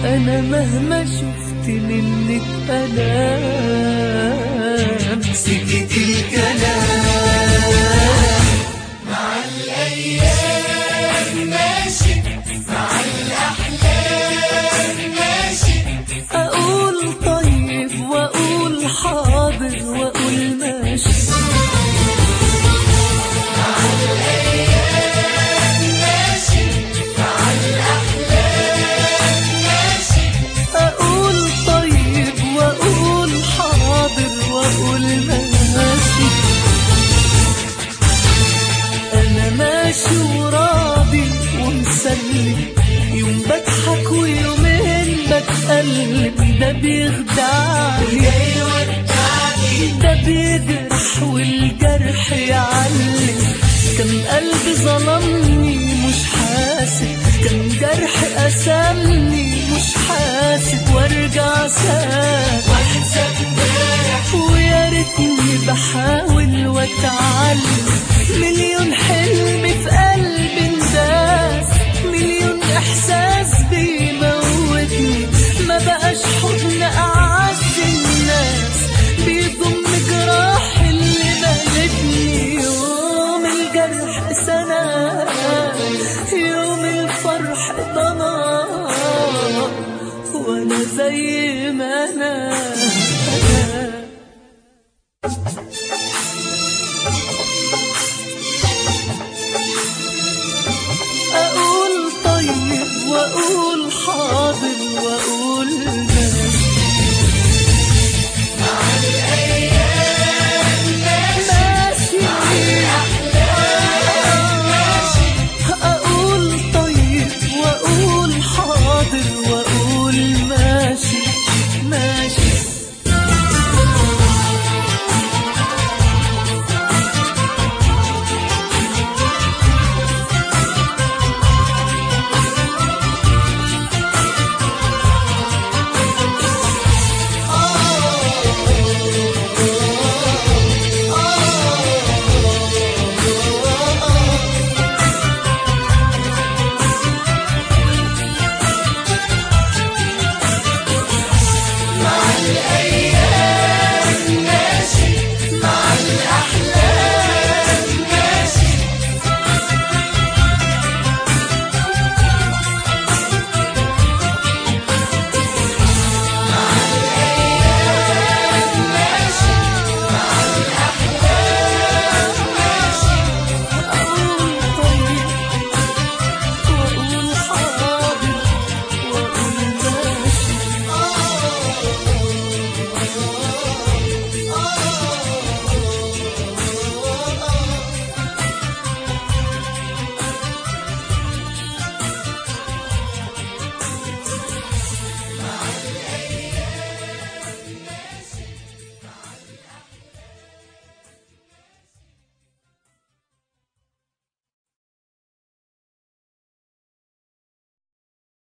انا مهما شفت منك الام سكت الكلام مع الأيام ماشي مع الأحلام ماشي اقول طيب واقول حاضر واقول ماشي ماشي مع الأحلام ماشي اقول طيب واقول حاضر واقول ماشي انا ماشي وراضي ومسلم يوم بضحك ويومين بتقلب ده بيخدعني ده بيجرح والجرح يعلم كم قلب ظلمني مش حاسب كم جرح قسمني مش حاسب وارجع ساب وانسى امبارح ويا ريتني بحاول واتعلم مليون حلم في قلبي انداس مليون احساس بيموتني ما بقاش حضن اعز الناس بيضم جراح اللي مالتني يوم الجرح سنة يوم الفرح ضنا وانا زي ما انا, أنا